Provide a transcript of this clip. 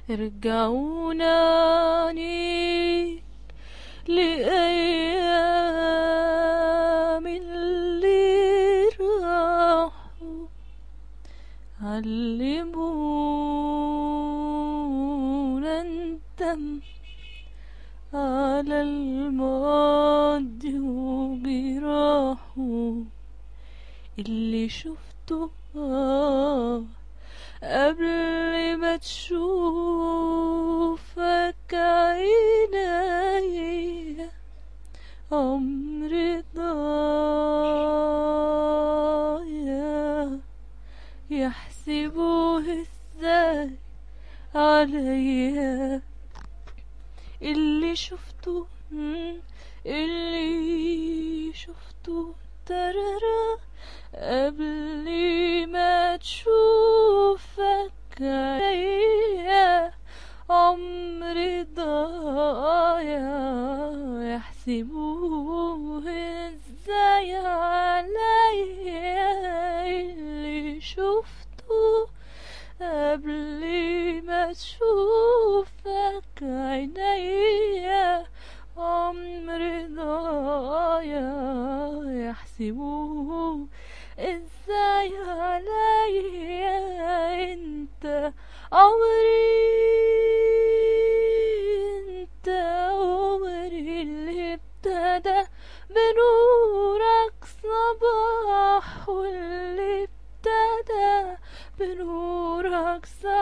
رجعوناني لأيام اللي راحوا علمونا ندم على الماضي وجراحه اللي شفته آه قبل ما تشوفك عيني عمري ضايع يحسبوه ازاي عليا اللي شفته مم، اللي شفته ترارا قبل ما تشوفك عينيا عمري ضايع يحسبوه ازاي عليا اللي شفته قبل ما تشوفك عينيا عمري ضايع يحسبوه ازاي عليا انت عمري انت عمري اللي ابتدى بنورك صباح واللي ابتدى بنورك صباح